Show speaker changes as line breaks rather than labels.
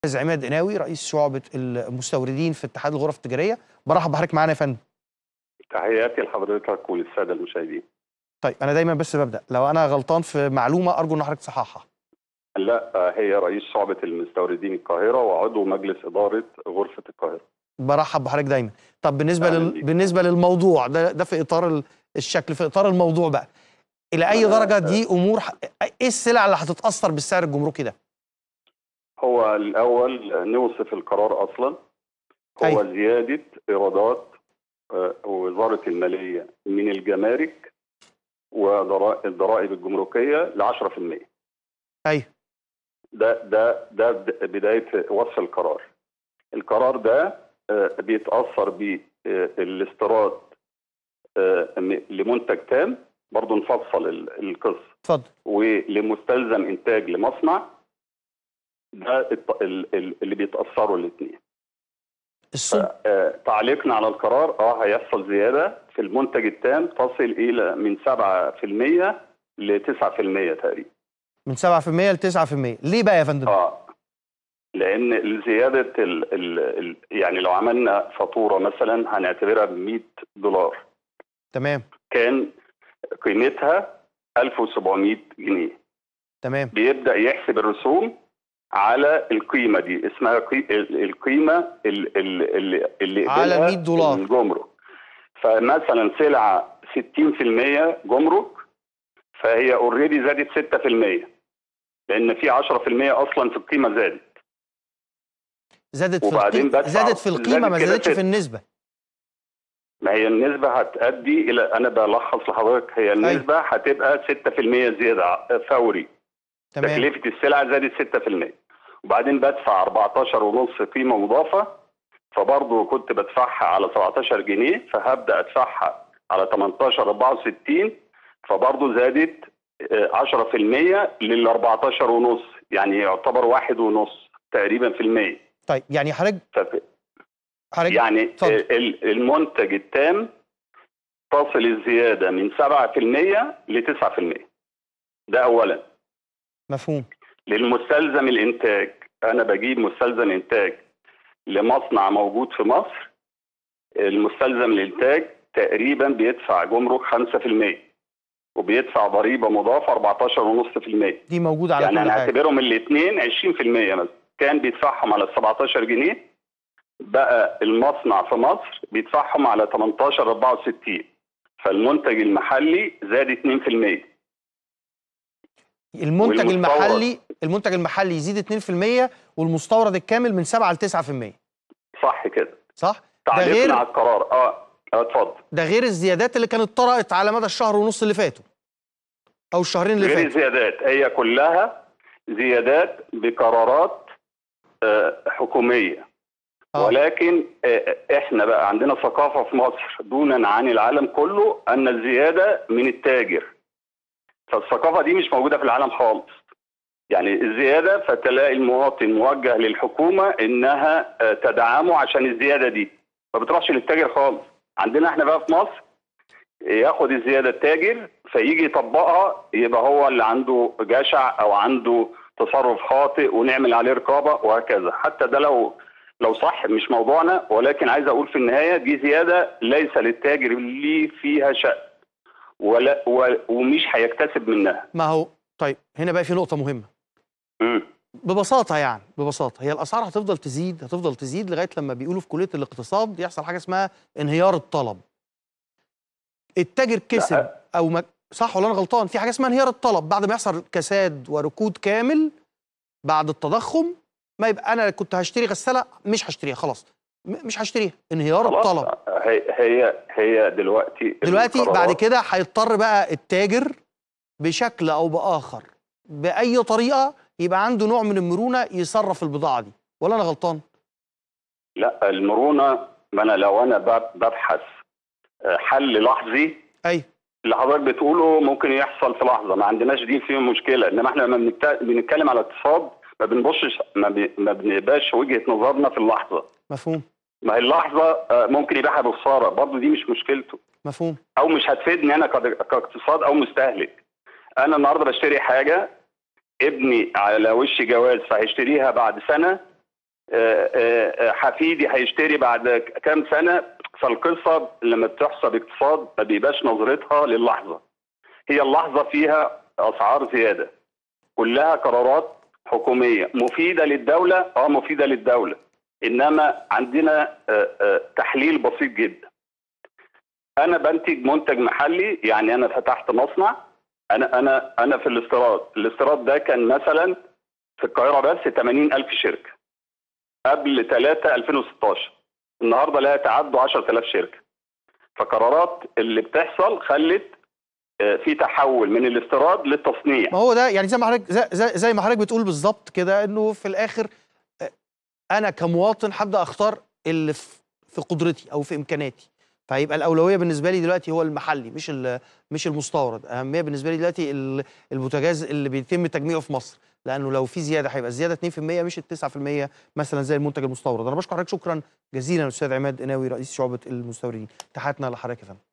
الاستاذ عماد قناوي رئيس شعبة المستوردين في اتحاد الغرف التجارية برحب بحضرتك معانا يا فندم
تحياتي لحضرتك وللساده المشاهدين.
طيب أنا دايما بس ببدأ لو أنا غلطان في معلومة أرجو إن حضرتك تصححها
لا آه، هي رئيس شعبة المستوردين القاهرة وعضو مجلس إدارة غرفة القاهرة.
برحب بحضرتك دايما طب بالنسبة
أهلاً
لل...
بيك.
بالنسبة للموضوع ده ده في إطار ال- الشكل في إطار الموضوع بقى إلى أي
أنا-
درجة دي أمور ح... إيه السلع اللي هتتأثر بالسعر الجمركي ده؟
هو الأول نوصف القرار أصلا هو
أيوة.
زيادة إيرادات آه، وزارة المالية من الجمارك والضرائب الجمركية ل 10%.
أيوه
ده ده ده بد- بداية وصف القرار. القرار ده آه، بيتأثر بالاستيراد لمنتج تام برضه نفصل ال- القصة
اتفضل
ولمستلزم إنتاج لمصنع ده الت- ال- ال- اللي بيتأثروا الاثنين.
السوق
تعليقنا على القرار اه هيحصل زيادة في المنتج التام تصل إلى من 7% ل 9% تقريبا.
من 7% ل 9% ليه بقى يا فندم؟
اه لان زياده ال ال ال يعني لو عملنا فاتوره مثلا هنعتبرها ب 100 دولار
تمام
كان قيمتها 1700 جنيه
تمام
بيبدا يحسب الرسوم على القيمه دي اسمها قي... ال- القيمه ال- ال- اللي اللي
على
قبلها
100 دولار.
الجمرك فمثلا سلعه 60% جمرك فهي اوريدي زادت 6% لان في 10% اصلا في القيمه زادت
زادت في
وبعدين
القيمة
بدفع-
زادت في القيمة ما
زادت كده
زادتش
ست.
في النسبة
ما هي النسبة هتأدي إلى أنا بلخص لحضرتك هي النسبة هتبقى 6% زيادة ع- فوري
تمام
تكلفة السلعة زادت 6% وبعدين بدفع 14 ونص قيمة مضافة فبرضه كنت بدفعها على 17 جنيه فهبدأ أدفعها على 18 64 فبرضه زادت آه، 10% لل 14 ونص يعني يعتبر واحد ونص تقريبا في المية
طيب يعني حضرتك
فف-
حضرتك
يعني
اتفضل.
ال- المنتج التام تصل الزيادة من 7% ل 9% ده أولا
مفهوم
للمستلزم الإنتاج أنا بجيب مستلزم إنتاج لمصنع موجود في مصر المستلزم الإنتاج تقريبا بيدفع جمرك 5% وبيدفع ضريبة مضافة 14.5%
دي موجودة على
يعني
كل حاجة
هنعتبرهم الاثنين 20% مثلا كان بيدفعهم على 17 جنيه بقى المصنع في مصر بيدفعهم على 18 64 فالمنتج المحلي زاد 2%
المنتج
والمستورد.
المحلي المنتج المحلي يزيد 2% والمستورد الكامل من 7 ل 9%
صح كده
صح؟ ده
تعليقنا
غير
على القرار اه اه اتفضل
ده غير الزيادات اللي كانت طرأت على مدى الشهر ونص اللي فاتوا او الشهرين اللي
غير
فاتوا
الزيادات هي كلها زيادات بقرارات آه، حكوميه
آه.
ولكن آه، احنا بقى عندنا ثقافه في مصر دونا عن العالم كله ان الزياده من التاجر فالثقافه دي مش موجوده في العالم خالص يعني الزياده فتلاقي المواطن موجه للحكومه انها آه، تدعمه عشان الزياده دي ما بتروحش للتاجر خالص عندنا احنا بقى في مصر ياخد الزياده التاجر فيجي يطبقها يبقى هو اللي عنده جشع او عنده تصرف خاطئ ونعمل عليه رقابه وهكذا حتى ده لو لو صح مش موضوعنا ولكن عايز اقول في النهايه دي زياده ليس للتاجر اللي فيها شأن ولا و- ومش هيكتسب منها
ما هو طيب هنا بقى في نقطة مهمة
مم.
ببساطة يعني ببساطة هي الأسعار هتفضل تزيد هتفضل تزيد لغاية لما بيقولوا في كلية الاقتصاد يحصل حاجة اسمها انهيار الطلب التاجر كسب
لا.
أو ما صح ولا أنا غلطان في حاجة اسمها انهيار الطلب بعد ما يحصل كساد وركود كامل بعد التضخم ما يبقى أنا كنت هشتري غسالة مش هشتريها خلاص م- مش هشتريها انهيار
خلاص
الطلب
هي هي هي دلوقتي
دلوقتي بعد
القرارات-
كده هيضطر بقى التاجر بشكل او باخر باي طريقه يبقى عنده نوع من المرونه يصرف البضاعه دي ولا انا غلطان
لا المرونه ما انا لو انا بب- ببحث آه، حل لحظي
اي
اللي حضرتك بتقوله ممكن يحصل في لحظه ما عندناش دي فيه مشكله انما احنا لما بنت- بنتكلم على اقتصاد ما بنبصش ما, بي- ما بنبقاش وجهه نظرنا في اللحظه
مفهوم
ما هي اللحظه آه، ممكن يبيعها بخساره برضه دي مش مشكلته
مفهوم
او مش هتفيدني انا كد- كاقتصاد او مستهلك انا النهارده بشتري حاجه ابني على وش جواز فهيشتريها بعد سنه آه، آه، آه، حفيدي هيشتري بعد كام سنه فالقصه لما بتحسب اقتصاد ما بيبقاش نظرتها للحظه هي اللحظه فيها اسعار زياده كلها قرارات حكوميه مفيده للدوله اه مفيده للدوله انما عندنا آه، آه، تحليل بسيط جدا انا بنتج منتج محلي يعني انا فتحت مصنع انا انا انا في الاستيراد الاستيراد ده كان مثلا في القاهره بس 80 الف شركه قبل 3 2016 النهارده لا يتعدوا 10000 شركه فقرارات اللي بتحصل خلت آه، في تحول من الاستيراد للتصنيع
ما هو ده يعني زي ما حضرتك زي, زي, زي ما حضرتك بتقول بالظبط كده انه في الاخر آه، انا كمواطن هبدا اختار اللي في في قدرتي او في امكانياتي فهيبقى الاولويه بالنسبه لي دلوقتي هو المحلي مش ال- مش المستورد اهميه بالنسبه لي دلوقتي ال- البوتاجاز اللي بيتم تجميعه في مصر لانه لو في زياده هيبقى الزياده 2% مش ال 9% مثلا زي المنتج المستورد انا بشكر حضرتك شكرا جزيلا استاذ عماد قناوي رئيس شعبه المستوردين تحياتنا لحضرتك يا فندم